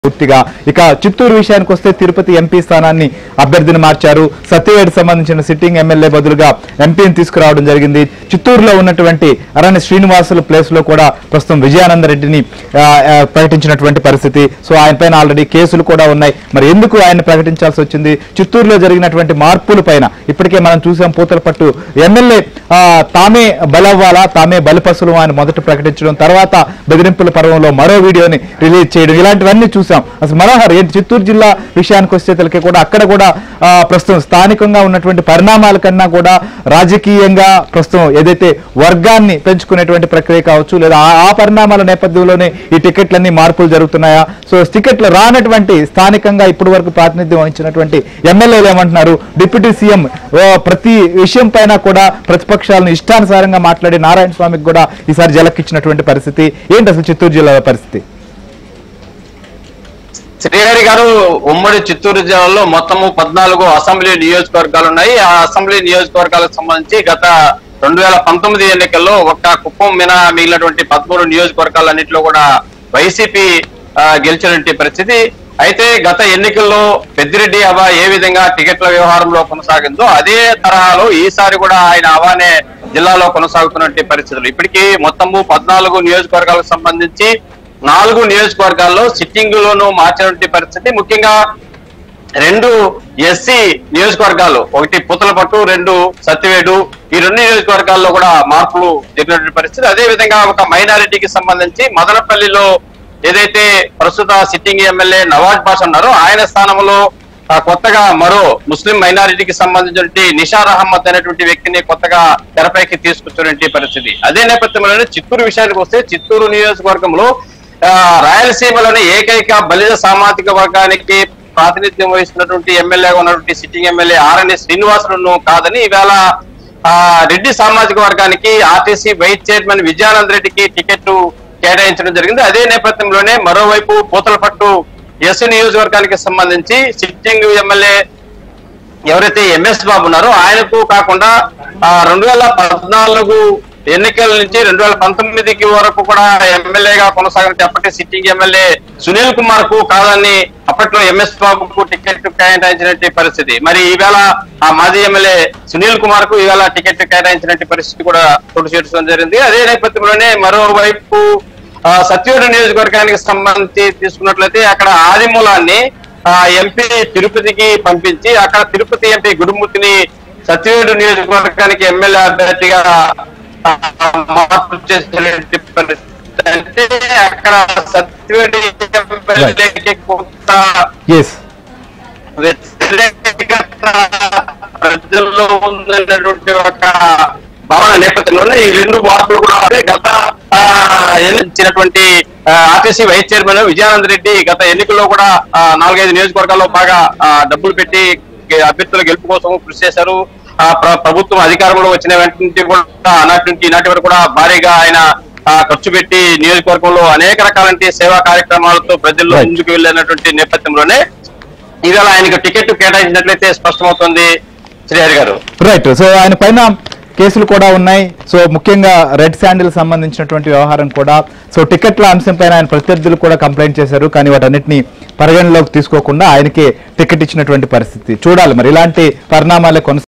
పూర్తిగా ఇక చిత్తూరు విషయానికి వస్తే తిరుపతి ఎంపీ స్థానాన్ని అభ్యర్థిని మార్చారు సత్యవేడు సంబంధించిన సిట్టింగ్ ఎమ్మెల్యే బదులుగా ఎంపీని తీసుకురావడం జరిగింది చిత్తూరులో ఉన్నటువంటి అరణ్య శ్రీనివాసుల ప్లేస్ లో కూడా ప్రస్తుతం విజయానంద రెడ్డిని ఆ, ఆ, ప్రకటించినటువంటి పరిస్థితి సో ఆయన పైన ఆల్రెడీ కేసులు కూడా ఉన్నాయి మరి ఎందుకు ఆయన ప్రకటించాల్సి వచ్చింది చిత్తూరులో జరిగినటువంటి మార్పుల పైన ఇప్పటికే మనం చూసాం పూతలపట్టు ఎమ్మెల్యే ఆ, తామే బలవ్వాలా తామే బలిపసులు అని మొదట ప్రకటించడం తర్వాత బెదిరింపుల పర్వంలో మరో వీడియోని రిలీజ్ చేయడం ఇలాంటివన్నీ చూసాం అసలు మనోహర్ ఏంటి చిత్తూరు జిల్లా విషయానికి వస్తే తలకి కూడా అక్కడ కూడా ఆ, ప్రస్తుతం స్థానికంగా ఉన్నటువంటి పరిణామాల కన్నా కూడా రాజకీయంగా ప్రస్తుతం ఏదైతే వర్గాన్ని పెంచుకునేటువంటి ప్రక్రియ కావచ్చు లేదా ఆ- ఆ పరిణామాల నేపథ్యంలోనే ఈ టికెట్లన్నీ మార్పులు జరుగుతున్నాయా సో టికెట్లు రానటువంటి స్థానికంగా ఇప్పటి వరకు ప్రాతినిధ్యం వహించినటువంటి ఎమ్మెల్యేలు ఏమంటున్నారు డిప్యూటీ సీఎం ఓ, ప్రతి విషయం పైన కూడా ప్రతిపక్షాలను ఇష్టానుసారంగా మాట్లాడి నారాయణ స్వామికి కూడా ఈసారి జలక్కిచ్చినటువంటి పరిస్థితి ఏంటి అసలు చిత్తూరు జిల్లా పరిస్థితి శ్రీహరి గారు ఉమ్మడి చిత్తూరు జిల్లాలో మొత్తము పద్నాలుగు అసెంబ్లీ నియోజకవర్గాలు ఉన్నాయి ఆ అసెంబ్లీ నియోజకవర్గాలకు సంబంధించి గత రెండు వేల పంతొమ్మిది ఎన్నికల్లో ఒక్క కుప్పం మినా మిగిలినటువంటి పదమూడు నియోజకవర్గాలన్నింటిలో కూడా వైసీపీ ఆ, గెలిచినటువంటి పరిస్థితి అయితే గత ఎన్నికల్లో పెద్దిరెడ్డి హవా ఏ విధంగా టికెట్ల వ్యవహారంలో కొనసాగిందో అదే తరహాలో ఈసారి కూడా ఆయన హవానే జిల్లాలో కొనసాగుతున్నటువంటి పరిస్థితులు ఇప్పటికీ మొత్తము పద్నాలుగు నియోజకవర్గాలకు సంబంధించి నాలుగు నియోజకవర్గాల్లో సిట్టింగ్ లోను మార్చినటువంటి పరిస్థితి ముఖ్యంగా రెండు ఎస్సీ నియోజకవర్గాలు ఒకటి పుతలపట్టు రెండు సత్యవేడు ఈ రెండు నియోజకవర్గాల్లో కూడా మార్పులు జరిగినటువంటి పరిస్థితి అదే విధంగా ఒక మైనారిటీకి సంబంధించి మదనపల్లిలో ఏదైతే ప్రస్తుత సిట్టింగ్ ఎమ్మెల్యే నవాజ్ బాష్ ఉన్నారో ఆయన స్థానంలో ఆ, కొత్తగా మరో ముస్లిం మైనారిటీకి సంబంధించినటువంటి నిషార్ అహ్మద్ అనేటువంటి వ్యక్తిని కొత్తగా తెరపైకి తీసుకొచ్చినటువంటి పరిస్థితి అదే నేపథ్యంలోనే చిత్తూరు విషయానికి వస్తే చిత్తూరు నియోజకవర్గంలో ఆ, రాయలసీమలోని ఏకైక బలిజ సామాజిక వర్గానికి ప్రాతినిధ్యం వహిస్తున్నటువంటి ఎమ్మెల్యేగా ఉన్నటువంటి సిట్టింగ్ ఎమ్మెల్యే ఆర్ఎన్ఏ శ్రీనివాసులను కాదని ఈవేళ ఆ, రెడ్డి సామాజిక వర్గానికి ఆర్టీసీ వైస్ చైర్మన్ విజయానంద్ రెడ్డికి టికెట్ కేటాయించడం జరిగింది అదే నేపథ్యంలోనే మరోవైపు పూతలపట్టు ఎస్ నియోజకవర్గానికి సంబంధించి సిట్టింగ్ ఎమ్మెల్యే ఎవరైతే ఎంఎస్ బాబు ఉన్నారో ఆయనకు కాకుండా రెండు వేల పద్నాలుగు ఎన్నికల నుంచి రెండు వేల పంతొమ్మిదికి వరకు కూడా ఎమ్మెల్యేగా కొనసాగిన అప్పటి సిట్టింగ్ ఎమ్మెల్యే సునీల్ కుమార్ కు కాదని అప్పట్లో ఎంఎస్ బాబుకు టికెట్ కేటాయించినటువంటి పరిస్థితి మరి ఈవేళ ఆ మాజీ ఎమ్మెల్యే సునీల్ కుమార్ కు ఈవేళ టికెట్ కేటాయించినటువంటి పరిస్థితి కూడా చోటు చేర్చడం జరిగింది అదే నేపథ్యంలోనే మరోవైపు ఆ, సత్యవేడు నియోజకవర్గానికి సంబంధించి తీసుకున్నట్లయితే అక్కడ ఆదిమూలాన్ని ఆ ఎంపీ తిరుపతికి పంపించి అక్కడ తిరుపతి ఎంపీ గురుమూర్తిని సత్యవేడు నియోజకవర్గానికి ఎమ్మెల్యే అభ్యర్థిగా ఆ, మార్పు చేసినటువంటి పరిస్థితి అంటే అక్కడ సత్యవేడు ఎమ్మెల్యేకి కొంత ఎస్ వ్యతిరేకత ప్రజల్లో ఉందన్నటువంటి ఒక భావన నేపథ్యంలోనే ఈ రెండు మార్పులు కూడా అంటే గత ఆ, ఎన్నికచ్చినటువంటి ఆ, RTC vice chairman Vijayananda Reddy గత ఎన్నికల్లో కూడా ఆ, నాలుగైదు నియోజకవర్గాల్లో బాగా ఆ, డబ్బులు పెట్టి గె- అభ్యర్థుల గెలుపు కోసం కృషి చేశారు ఆ, ప్ర- ప్రభుత్వం అధికారంలో వచ్చిన వెంటనే కూడా ఆనాటి నుంచి ఈనాటి వరకు కూడా భారీగా ఆయన ఆ, ఖర్చు పెట్టి నియోజకవర్గంలో అనేక రకాలంటి సేవా కార్యక్రమాలతో ప్రజల్లో Right. ముందుకు వెళ్ళినటువంటి నేపథ్యంలోనే ఇవాళ ఆయనకు టికెట్ కేటాయించినట్లయితే స్పష్టమవుతుంది శ్రీహరి గారు రైట్ సో ఆయన పైన కేసులు కూడా ఉన్నాయి సో ముఖ్యంగా రెడ్ శాండిల్ సంబంధించినటువంటి వ్యవహారం కూడా సో టికెట్ల అంశం పైన ఆయన ప్రత్యర్థులు కూడా కంప్లైంట్ చేశారు కానీ వాటన్నిటిని పరిగణలోకి తీసుకోకుండా ఆయనకే టికెట్ ఇచ్చినటువంటి పరిస్థితి చూడాలి మరి ఇలాంటి పరిణామాలే కొనసాగుతాయి